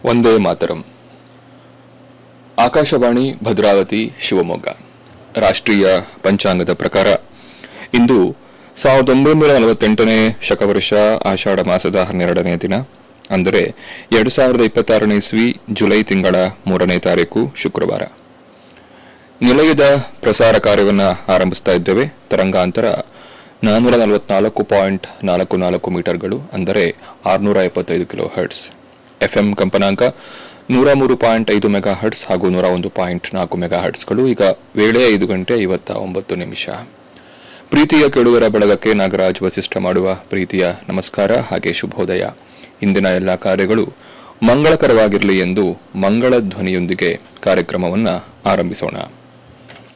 ಒಂದೇ ಮಾತರಂ ಆಕಾಶವಾಣಿ ಭದ್ರಾವತಿ ಶಿವಮೊಗ್ಗ ರಾಷ್ಟ್ರೀಯ ಪಂಚಾಂಗದ ಪ್ರಕಾರ ಇಂದು ಸಾವಿರದ ಒಂಬೈನೂರ ನಲವತ್ತೆಂಟನೇ ಶಕವರ್ಷ ಆಷಾಢ ಮಾಸದ ಹನ್ನೆರಡನೇ ದಿನ ಅಂದರೆ ಎರಡು ಸಾವಿರದ ಇಪ್ಪತ್ತಾರನೇ ಇಸ್ವಿ ಜುಲೈ ತಿಂಗಳ ಮೂರನೇ ತಾರೀಕು ಶುಕ್ರವಾರ ನಿಲಯದ ಪ್ರಸಾರ ಕಾರ್ಯವನ್ನು ಆರಂಭಿಸ್ತಾ ಇದ್ದೇವೆ ತರಂಗಾಂತರ ನಾನ್ನೂರ ನಲವತ್ನಾಲ್ಕು ಪಾಯಿಂಟ್ ನಾಲ್ಕು ನಾಲ್ಕು ಮೀಟರ್ಗಳು ಅಂದರೆ ಆರುನೂರ ಎಪ್ಪತ್ತೈದು ಕಿಲೋ ಹರ್ಟ್ಸ್ ಎಫ್ಎಂ ಕಂಪನಾಂಕ ನೂರ ಮೂರು ಪಾಯಿಂಟ್ ಐದು ಮೆಗಾ ಹರ್ಟ್ಸ್ ಹಾಗೂ ನೂರ ಒಂದು ಪಾಯಿಂಟ್ ನಾಲ್ಕು ಮೆಗಾ ಹರ್ಟ್ಸ್ಗಳು ಈಗ ವೇಳೆ ಐದು ಗಂಟೆ ಐವತ್ತ ಒಂಬತ್ತು ನಿಮಿಷ ಪ್ರೀತಿಯ ಕೆಡುಗರ ಬಳಗಕ್ಕೆ ನಾಗರಾಜ್ ವಸಿಷ್ಠ ಮಾಡುವ ಪ್ರೀತಿಯ ನಮಸ್ಕಾರ ಹಾಗೆ ಶುಭೋದಯ ಇಂದಿನ ಎಲ್ಲ ಕಾರ್ಯಗಳು ಮಂಗಳಕರವಾಗಿರಲಿ ಎಂದು ಮಂಗಳ ಧ್ವನಿಯೊಂದಿಗೆ ಕಾರ್ಯಕ್ರಮವನ್ನು ಆರಂಭಿಸೋಣ